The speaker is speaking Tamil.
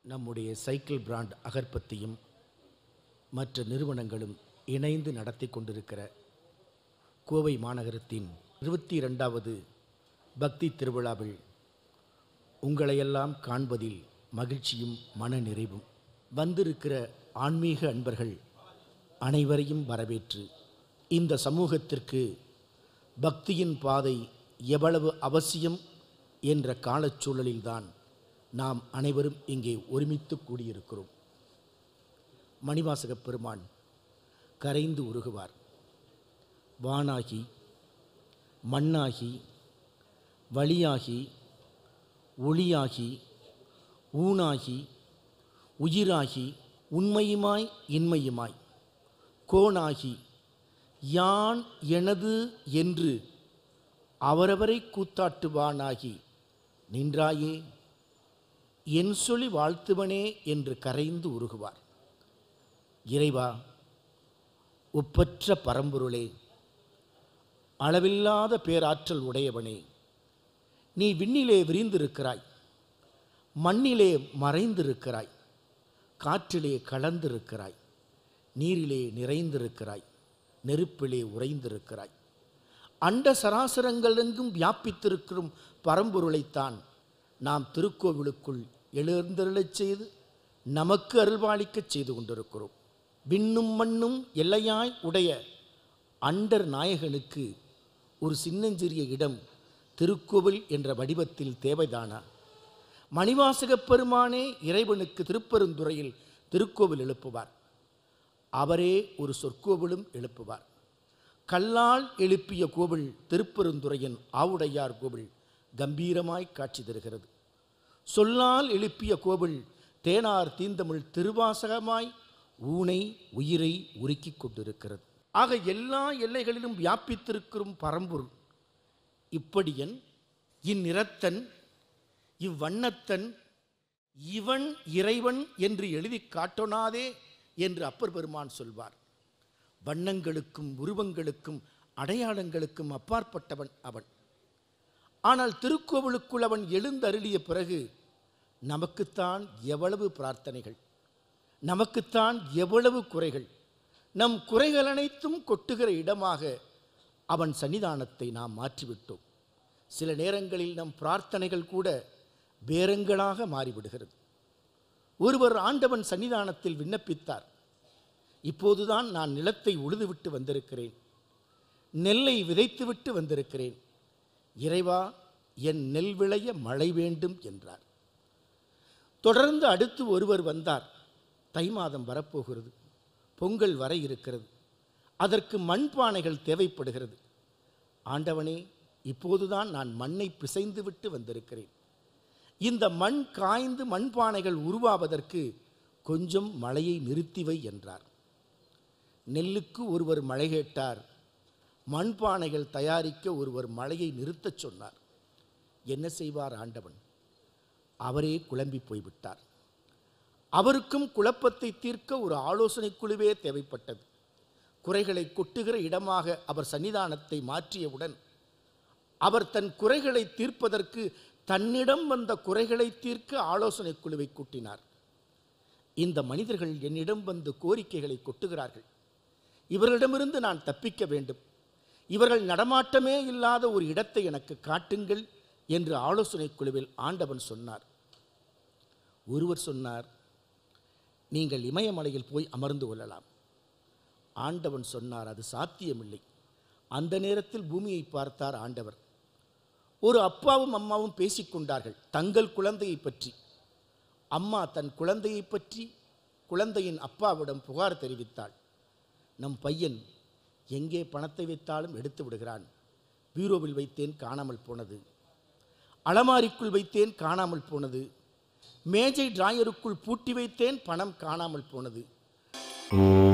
நம்முடைய சைக்கிள் பிராண்ட் அகர்பத்தியும் மற்ற நிறுவனங்களும் இணைந்து நடத்தி கொண்டிருக்கிற கோவை மாநகரத்தின் இருபத்தி இரண்டாவது பக்தி திருவிழாவில் உங்களையெல்லாம் காண்பதில் மகிழ்ச்சியும் மன நிறைவும் வந்திருக்கிற ஆன்மீக அன்பர்கள் அனைவரையும் வரவேற்று இந்த சமூகத்திற்கு பக்தியின் பாதை எவ்வளவு அவசியம் என்ற காலச்சூழலில்தான் நாம் அனைவரும் இங்கே ஒருமித்து கூடியிருக்கிறோம் மணிவாசகப் பெருமான் கரைந்து உருகுவார் வானாகி மண்ணாகி வழியாகி ஒளியாகி ஊனாகி உயிராகி உண்மையுமாய் இன்மையுமாய் கோணாகி யான் எனது என்று அவரவரை கூத்தாட்டுவானாகி நின்றாயே என் சொல்லி வாழ்த்துவனே என்று கரைந்து உருகுவார் இறைவா ஒப்பற்ற பரம்பொருளே அளவில்லாத பேராற்றல் உடையவனே நீ விண்ணிலே விரிந்திருக்கிறாய் மண்ணிலே மறைந்திருக்கிறாய் காற்றிலே கலந்திருக்கிறாய் நீரிலே நிறைந்திருக்கிறாய் நெருப்பிலே உறைந்திருக்கிறாய் அண்ட சராசரங்களெங்கும் வியாபித்திருக்கும் பரம்பொருளைத்தான் நாம் திருக்கோவிலுக்குள் எழுந்தருளச் செய்து நமக்கு அருள்பாலிக்கச் செய்து கொண்டிருக்கிறோம் விண்ணும் மண்ணும் எல்லையாய் உடைய அண்டர் நாயகனுக்கு ஒரு சின்னஞ்சிறிய இடம் திருக்கோவில் என்ற வடிவத்தில் தேவைதானா மணிவாசகப் பெருமானே இறைவனுக்கு திருப்பெருந்துறையில் திருக்கோவில் எழுப்புவார் அவரே ஒரு சொற்கோவிலும் எழுப்புவார் கல்லால் எழுப்பிய கோவில் திருப்பெருந்துறையின் ஆவுடையார் கோவில் கம்பீரமாய் காட்சி தருகிறது சொல்லால் எழுப்பிய கோவில் தேனார் தீந்தமிழ் திருவாசகமாய் ஊனை உயிரை உருக்கிக் கொண்டிருக்கிறது ஆக எல்லா எல்லைகளிலும் வியாபித்திருக்கும் பரம்பொருள் இப்படியன் இந்நிறத்தன் இவ்வண்ணத்தன் இவன் இறைவன் என்று எழுதி காட்டொணாதே என்று அப்பர் பெருமான் சொல்வார் வண்ணங்களுக்கும் உருவங்களுக்கும் அடையாளங்களுக்கும் அப்பாற்பட்டவன் அவன் ஆனால் திருக்கோவிலுக்குள் அவன் எழுந்தருளிய பிறகு நமக்குத்தான் எவ்வளவு பிரார்த்தனைகள் நமக்குத்தான் எவ்வளவு குறைகள் நம் குறைகள் அனைத்தும் கொட்டுகிற இடமாக அவன் சன்னிதானத்தை நாம் மாற்றிவிட்டோம் சில நேரங்களில் நம் பிரார்த்தனைகள் கூட பேரங்களாக மாறிவிடுகிறது ஒருவர் ஆண்டவன் சன்னிதானத்தில் விண்ணப்பித்தார் இப்போதுதான் நான் நிலத்தை உழுதுவிட்டு வந்திருக்கிறேன் நெல்லை விதைத்துவிட்டு வந்திருக்கிறேன் இறைவா என் நெல் விளைய மழை வேண்டும் என்றார் தொடர்ந்து அடுத்து ஒருவர் வந்தார் தை மாதம் வரப்போகிறது பொங்கல் வர இருக்கிறது அதற்கு மண்பானைகள் தேவைப்படுகிறது ஆண்டவனே இப்போதுதான் நான் மண்ணை பிசைந்து விட்டு வந்திருக்கிறேன் இந்த மண் காய்ந்து மண்பானைகள் உருவாவதற்கு கொஞ்சம் மழையை நிறுத்தி வை என்றார் நெல்லுக்கு ஒருவர் மழை கேட்டார் மண்பானைகள் தயாரிக்க ஒருவர் மழையை நிறுத்தச் சொன்னார் என்ன செய்வார் ஆண்டவன் அவரே குழம்பி போய்விட்டார் அவருக்கும் குழப்பத்தை தீர்க்க ஒரு ஆலோசனை குழுவே தேவைப்பட்டது குறைகளை கொட்டுகிற இடமாக அவர் சன்னிதானத்தை மாற்றியவுடன் அவர் தன் குறைகளை தீர்ப்பதற்கு தன்னிடம் வந்த குறைகளை தீர்க்க ஆலோசனை குழுவை கூட்டினார் இந்த மனிதர்கள் என்னிடம் வந்து கோரிக்கைகளை கொட்டுகிறார்கள் இவர்களிடமிருந்து நான் தப்பிக்க வேண்டும் இவர்கள் நடமாட்டமே இல்லாத ஒரு இடத்தை எனக்கு காட்டுங்கள் என்று ஆலோசனை குழுவில் ஆண்டவன் சொன்னார் ஒருவர் சொன்னார் நீங்கள் இமயமலையில் போய் அமர்ந்து கொள்ளலாம் ஆண்டவன் சொன்னார் அது சாத்தியமில்லை அந்த நேரத்தில் பூமியை பார்த்தார் ஆண்டவர் ஒரு அப்பாவும் அம்மாவும் பேசிக்கொண்டார்கள் தங்கள் குழந்தையை பற்றி அம்மா தன் குழந்தையை பற்றி குழந்தையின் அப்பாவிடம் புகார் தெரிவித்தாள் நம் பையன் எங்கே பணத்தை வைத்தாலும் எடுத்து விடுகிறான் பீரோவில் வைத்தேன் காணாமல் போனது அலமாரிக்குள் வைத்தேன் காணாமல் போனது மேஜை டிராயருக்குள் பூட்டி வைத்தேன் பணம் காணாமல் போனது